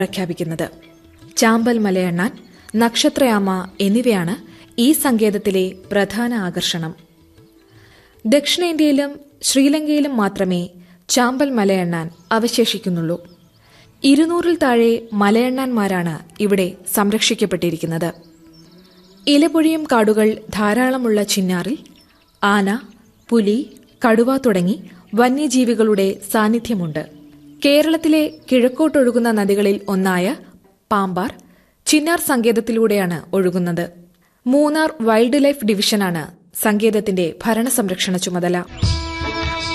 പ്രഖ്യാപിക്കുന്നത് ചാമ്പൽ മലയണ്ണാൻ നക്ഷത്രയാമ എന്നിവയാണ് ഈ സങ്കേതത്തിലെ പ്രധാന ആകർഷണം ദക്ഷിണേന്ത്യയിലും ശ്രീലങ്കയിലും മാത്രമേ ചാമ്പൽ മലയെണ്ണാൻ അവശേഷിക്കുന്നുള്ളൂ ഇരുന്നൂറിൽ താഴെ മലയെണ്ണാന്മാരാണ് ഇവിടെ സംരക്ഷിക്കപ്പെട്ടിരിക്കുന്നത് ഇലപൊഴിയും കാടുകൾ ധാരാളമുള്ള ചിന്നാറിൽ ആന പുലി കടുവ തുടങ്ങി വന്യജീവികളുടെ സാന്നിധ്യമുണ്ട് കേരളത്തിലെ കിഴക്കോട്ടൊഴുകുന്ന നദികളിൽ ഒന്നായ പാമ്പാർ ചിന്നാർ സങ്കേതത്തിലൂടെയാണ് ഒഴുകുന്നത് മൂന്നാർ വൈൽഡ് ലൈഫ് ഡിവിഷനാണ് സങ്കേതത്തിന്റെ ഭരണസംരക്ഷണ ചുമതല